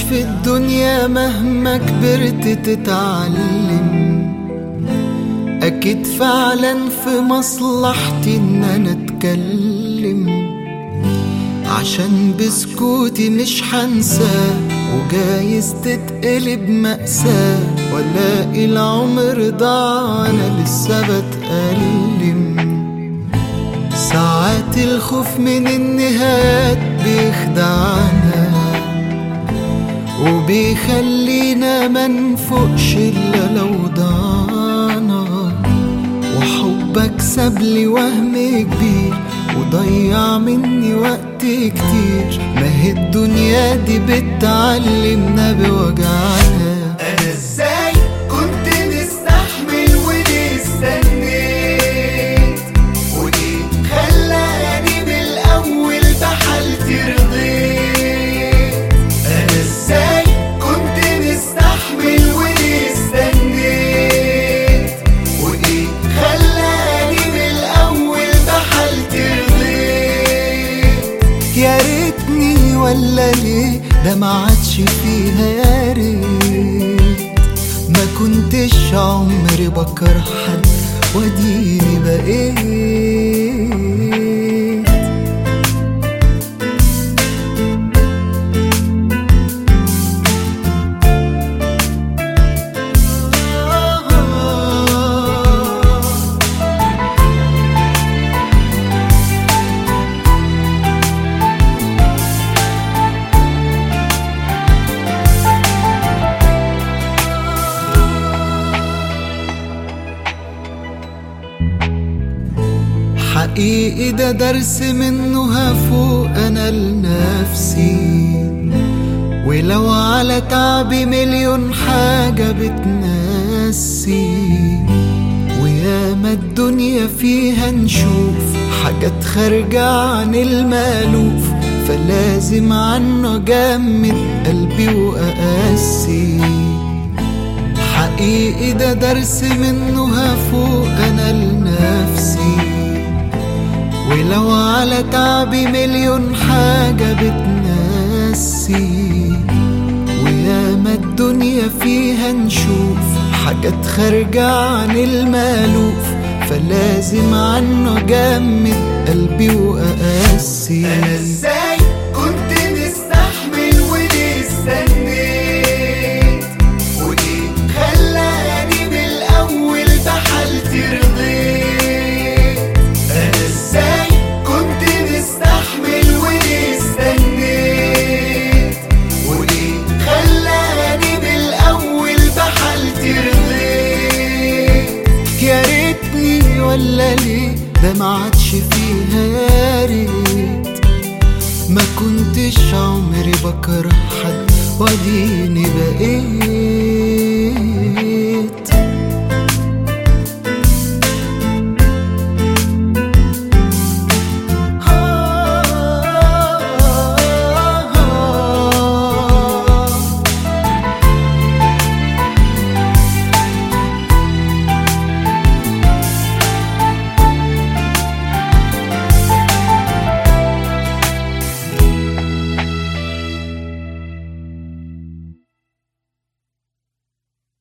في الدنيا مهما كبرت تتعلم أكيد فعلا في مصلحتي إن أنا أتكلم عشان بسكوتي مش حنساه وجايز تتقلب مأساة ولاقي العمر ضاع أنا لسه بتألم ساعات الخوف من النهايات بيخدعنا وبيخلينا منفوقش إلا لو ضعنا وحبك سابلي وهم كبير وضيع مني وقت كتير ما هي الدنيا دي بتعلمنا بوجعنا انا ازاي كنت مستحمل وليه استنيت وليه خلاني من الاول بحالتي رضيت انا ازاي كنت مستحمل وليه استنيت وايه خلاني من الاول بحالتي رضيت يا ريتني ولا ليه ده ما عادش فيها يا ريت ما كنتش عمري بكره حد واديني بقيت حقيقي ده درس منه هفوق انا لنفسي ولو على تعبي مليون حاجة بتنسي وياما الدنيا فيها نشوف حاجات خارجة عن المألوف فلازم عنه أجمد قلبي وأقاسي حقيقي ده درس منه هفوق انا لنفسي ولو على تعبي مليون حاجة بتنسي وياما الدنيا فيها نشوف حاجات خارجة عن المألوف فلازم عنه أجمد قلبي وأقاسي انا ازاي كنت مستحمل وليه استنيت وليه خلاني من الاول بحالتي رضيت انا ازاي كنت مستحمل وليه استنيت وليه خلاني من الاول بحالتي رضيت يا ريتني ولا ليه ده ما عادش فيها يا ريت ما كنتش عمري بكره حد واديني بقيت